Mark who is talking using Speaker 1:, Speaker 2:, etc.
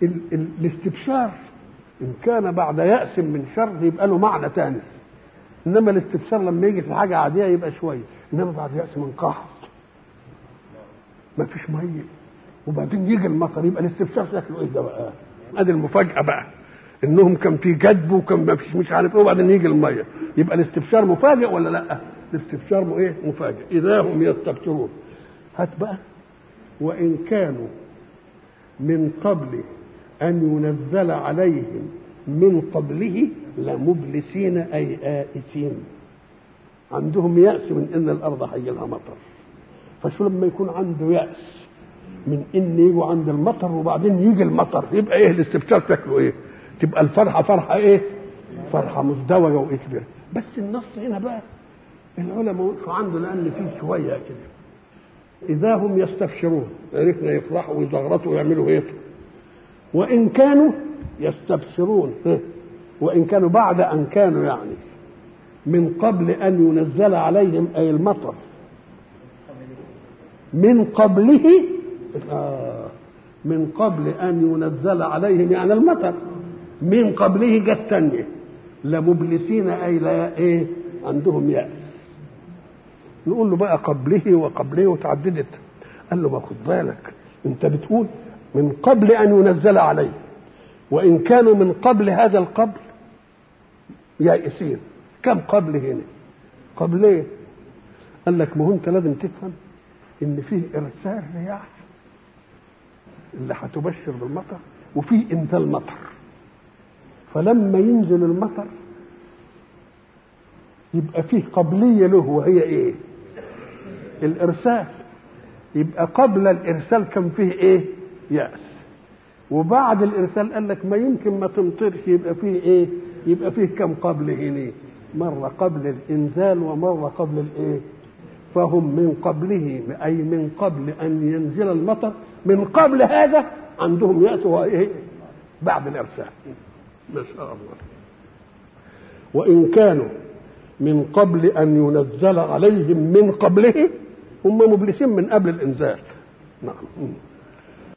Speaker 1: ال- ال- الاستبشار ان كان بعد يأس من شر يبقى له معنى ثاني انما الاستبشار لما يجي في حاجه عاديه يبقى شويه انما بعد يأس من قحط ما فيش ميه وبعدين يجي المطر يبقى الاستبشار شكله ايه ده بقى ادي المفاجاه بقى انهم كان في جدب وكان ما فيش مش عارف ايه وبعدين يجي الميه يبقى الاستبشار مفاجئ ولا لا الاستبشار م- ايه مفاجئ اذا هم يستبشرون هات بقى وان كانوا من قبل ان ينزل عليهم من قبله لمبلسين اي آئسين عندهم يأس من ان الارض هيجي لها مطر فشو لما يكون عنده يأس من ان يجوا عند المطر وبعدين يجي المطر يبقى ايه الاستبشار شكله ايه تبقى الفرحه فرحه ايه فرحه مزدوجه وايه كبيره بس النص هنا بقى العلماء وقفوا عنده لان فيه شويه كده اذا هم يستبشرون عرفنا يفرحوا ويزغرطوا ويعملوا ايه وان كانوا يستبشرون ها؟ وان كانوا بعد ان كانوا يعني من قبل ان ينزل عليهم اي المطر من قبله آه من قبل ان ينزل عليهم يعني المطر من قبله جت تانية لمبلسين اي لا ايه عندهم يأس نقول له بقى قبله وقبله وتعددت قال له ما خد بالك انت بتقول من قبل ان ينزل عليه وان كانوا من قبل هذا القبل يائسين كم قبل هنا قبل ايه قال لك ما هو انت لازم تفهم ان فيه ارسال رياح اللي هتبشر بالمطر وفيه انزال مطر فلما ينزل المطر يبقى فيه قبليه له وهي ايه الارسال يبقى قبل الارسال كان فيه ايه ياس وبعد الارسال قال لك ما يمكن ما تمطرش يبقى فيه ايه يبقى فيه كم قبل هنا مره قبل الانزال ومره قبل الايه فهم من قبله اي من قبل ان ينزل المطر من قبل هذا عندهم ياتوا ايه بعد الارسال ما شاء الله وان كانوا من قبل ان ينزل عليهم من قبله هم مبلسين من قبل الانزال نعم